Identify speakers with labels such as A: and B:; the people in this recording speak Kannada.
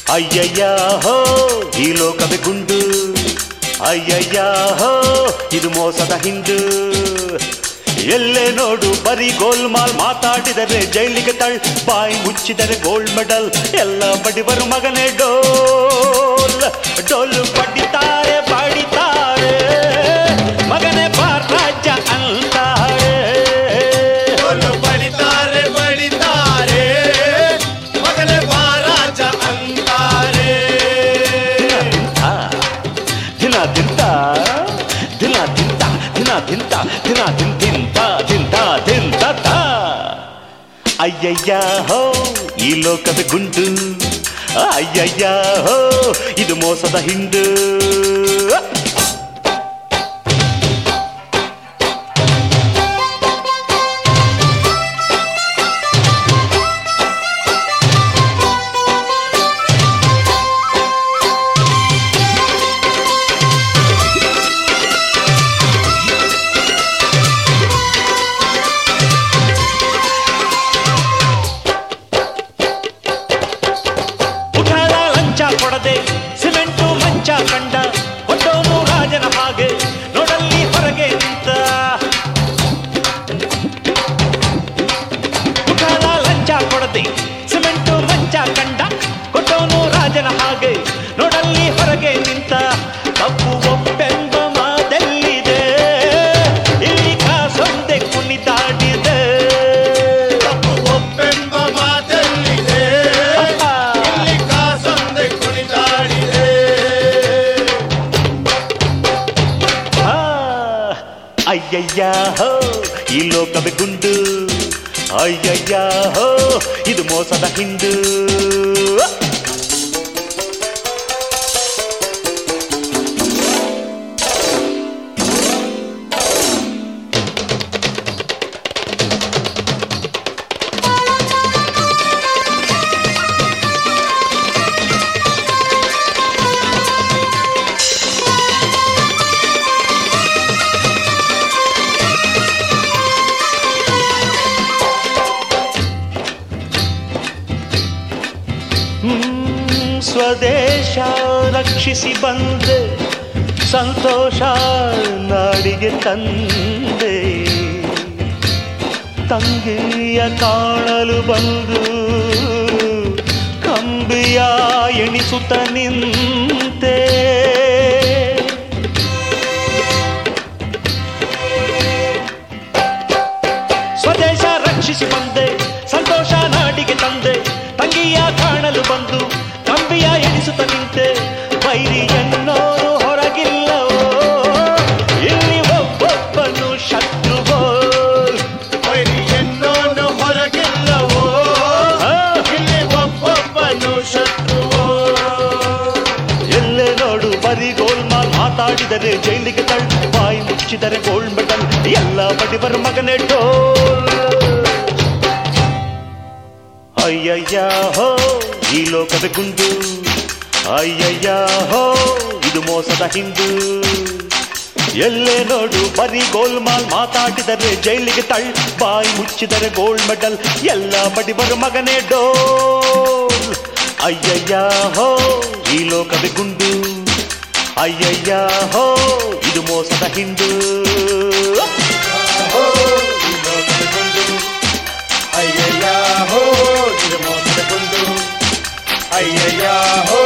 A: ಅಯ್ಯಯ್ಯ ಹೋ ಈ ಲೋಕವೇ ಗುಂಡು ಅಯ್ಯಯ್ಯ ಹೋ ಇದು ಮೋಸದ ಹಿಂಡು ಎಲ್ಲೇ ನೋಡು ಬರೀ ಗೋಲ್ಮಾಲ್ ಮಾತಾಡಿದರೆ ಜೈಲಿಗೆ ತಳ್ ಬಾಯಿ ಮುಚ್ಚಿದರೆ ಗೋಲ್ಡ್ ಮೆಡಲ್ ಎಲ್ಲ ಬಡಿವರು ಮಗನೇ ಡೋಲ್ ಡೋಲು ಬಡಿತಾರೆ ಬಡಿತಾರೆ ಮಗನೇ ಬಾರ್ ರಾಜ್ಯ ಅಂತಾರೆ
B: ಡೋಲು ಬಡಿತಾರೆ ಬಡಿತಾರೆ ಮಗನೇ ಮಹಾರಾಜ ಅಂತಾರೆ
A: ದಿನ ತಿಂತ ದಿನ ತಿಂತ ದಿನ ತಿಂತ ದಿನ ತಿಂತಿಂತ ತಿಂತ ತಿಂತ ತ. ಅಯ್ಯಯ್ಯ ಹೋ ಈ ಲೋಕದ ಗುಂಡು ಅಯ್ಯಯ್ಯ ಹೋ ಇದು ಮೋಸದ ಹಿಂಡು ಪುಟಾಳ ಲಂಚ ಕೊಡದೆ ಸಿಮೆಂಟು ಮಂಚ ಕಂಡ ಒಟ್ಟೋನು ರಾಜನ ಹಾಗೆ ನೋಡಲ್ಲಿ ಹೊರಗೆ ನಿಂತ ಪುಟಾಳ ಲಂಚ ಕೊಡದೆ ಸಿಮೆಂಟು ಮಂಚ ಕಂಡ ಕೊಟ್ಟೋನು ರಾಜನ ಹಾಗೆ ನೋಡಲ್ಲಿ ಹೊರಗೆ ನಿಂತ ತಪ್ಪು ಒಪ್ಪೆಂಬ ಮಾತೆಲ್ಲಿದೆ ಇಲ್ಲಿ ಕಾಸೊಂದೆ ಕುಣಿದಾಡಿದೆ
B: ತಪ್ಪು ಒಪ್ಪೆಂಬ ಮಾತಲ್ಲಿದೆ ಇಲ್ಲಿ ಕಾಸೊಂದೆ ಕುಣಿದಾಡಿದೆ
A: ಆ, ಅಯ್ಯಯ್ಯ ಹೋ ಈ ಲೋಕವೇ ಗುಂಡು ಅಯ್ಯಯ್ಯ ಹೋ ಇದು ಮೋಸದ ಹಿಂಡು ಹ್ಮ್, ಸ್ವದೇಶ ರಕ್ಷಿಸಿ ಬಂದೆ ಸಂತೋಷ ನಾಡಿಗೆ ತಂದೆ ತಂಗಿಯ ಕಾಣಲು ಬಂದು ಕಂಬಿಯ ಎಣಿಸುತ್ತ ನಿಂತೆ ಸ್ವದೇಶ ರಕ್ಷಿಸಿ ಬಂದೆ ಸಂತೋಷ ನಾಡಿಗೆ ತಂದೆ ತಂಗಿಯ ಕಾಣಲು ಬಂದು ಕಂಬಿಯ ಎಣಿಸುತ್ತ ನಿಂತೆ ಬೈರಿ ಎನ್ನೋರು ಹೊರಗಿಲ್ಲವೋ ಇಲ್ಲಿ ಒಬ್ಬೊಬ್ಬನು ಶತ್ರುವೋ
B: ವೈರಿ ಎನ್ನೋನು ಹೊರಗಿಲ್ಲವೋ
A: ಆ,
B: ಇಲ್ಲಿ ಒಬ್ಬೊಬ್ಬನು ಶತ್ರುವೋ
A: ಎಲ್ಲೇ ನೋಡು ಬರೀ ಗೋಲ್ಮಾಲ್ ಮಾತಾಡಿದರೆ ಜೈಲಿಗೆ ತಳ್ಳು ಬಾಯಿ ಮುಚ್ಚಿದರೆ ಗೋಲ್ಡ್ ಮೆಡಲ್ ಎಲ್ಲ ಬಡಿಬರು ಮಗನೇ ಡೋಲ್ ಅಯ್ಯಯ್ಯ ಹೋ ಈ ಲೋಕದ ಗುಂಡು ಅಯ್ಯಯ್ಯ ಹೋ ಇದು ಮೋಸದ ಹಿಂಡು ಎಲ್ಲೇ ನೋಡು ಬರೀ ಗೋಲ್ಮಾಲ್ ಮಾತಾಡಿದರೆ ಜೈಲಿಗೆ ತಳ್ ಬಾಯಿ ಮುಚ್ಚಿದರೆ ಗೋಲ್ಡ್ ಮೆಡಲ್ ಎಲ್ಲ ಬಡಿಬರು ಮಗನೇ ಡೋಲ್ ಅಯ್ಯಯ್ಯ ಹೋ ಈ ಲೋಕವೇ ಗುಂಡು ಅಯ್ಯಯ್ಯ ಹೋ ಇದು ಮೋಸದ ಹಿಂಡು
B: ಹೋ ಈ ಲೋಕದ ಗುಂಡು ಅಯ್ಯಯ್ಯ ಹೋ ಇದು ಮೋಸದ ಗುಂಡು ಅಯ್ಯಯ್ಯ ಹೋ